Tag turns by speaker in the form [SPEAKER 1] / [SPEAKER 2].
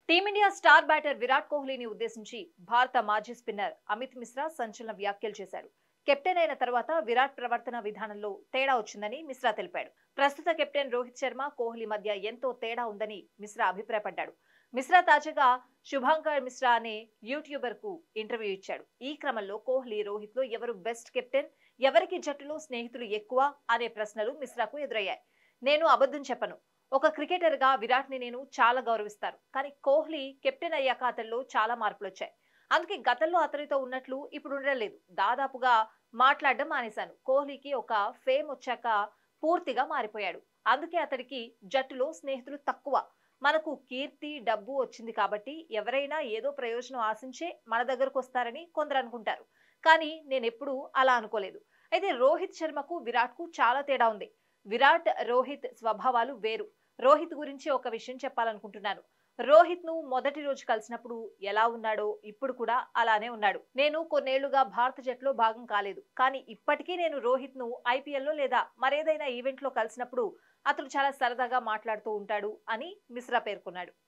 [SPEAKER 1] team India star batter Virat కోహ్లీని ఉద్దేశించి భారత మాజీ స్పిన్నర్ అమిత్ మిశ్రా సంచలన వ్యాఖ్యలు చేశారు కెప్టెన్ అయిన తర్వాత విరాట్ ప్రవర్తన విధానంలో తేడా వచ్చిందని మిశ్రా తెలిపాడు ప్రస్తుత కెప్టెన్ రోహిత్ శర్మ కోహ్లీ మధ్య ఎంతో తేడా ఉందని మిశ్రా అభిప్రాయపడ్డాడు మిశ్రా తాజాగా శుభాంకర్ మిశ్రా అనే యూట్యూబర్ కు ఇంటర్వ్యూ ఇచ్చాడు ఈ క్రమంలో కోహ్లీ రోహిత్ లో ఎవరు బెస్ట్ కెప్టెన్ ఎవరికి జట్టులో స్నేహితులు ఎక్కువ అనే ప్రశ్నలు మిశ్రాకు ఎదురయ్యాయి నేను అబద్ధం చెప్పను ఒక క్రికెటర్ గా విరాట్ ని నేను చాలా గౌరవిస్తాను కానీ కోహ్లీ కెప్టెన్ అయ్యాక అతనిలో చాలా మార్పులు వచ్చాయి అందుకే గతంలో అతనితో ఉన్నట్లు ఇప్పుడు ఉండలేదు దాదాపుగా మాట్లాడడం మానేశాను కోహ్లీకి ఒక ఫేమ్ వచ్చాక పూర్తిగా మారిపోయాడు అందుకే అతడికి జట్టులో స్నేహితులు తక్కువ మనకు కీర్తి డబ్బు వచ్చింది కాబట్టి ఎవరైనా ఏదో ప్రయోజనం ఆశించే మన దగ్గరకు వస్తారని కొందరు అనుకుంటారు కానీ నేను ఎప్పుడూ అలా అనుకోలేదు అయితే రోహిత్ శర్మకు విరాట్ కు చాలా తేడా ఉంది విరాట్ రోహిత్ స్వభావాలు వేరు రోహిత్ గురించి ఒక విషయం చెప్పాలనుకుంటున్నాను రోహిత్ ను మొదటి రోజు కలిసినప్పుడు ఎలా ఉన్నాడో ఇప్పుడు కూడా అలానే ఉన్నాడు నేను కొన్నేళ్లుగా భారత జట్టులో భాగం కాలేదు కానీ ఇప్పటికీ నేను రోహిత్ ను ఐపీఎల్ లో లేదా మరేదైనా ఈవెంట్ లో కలిసినప్పుడు అతను చాలా సరదాగా మాట్లాడుతూ ఉంటాడు అని మిశ్రా పేర్కొన్నాడు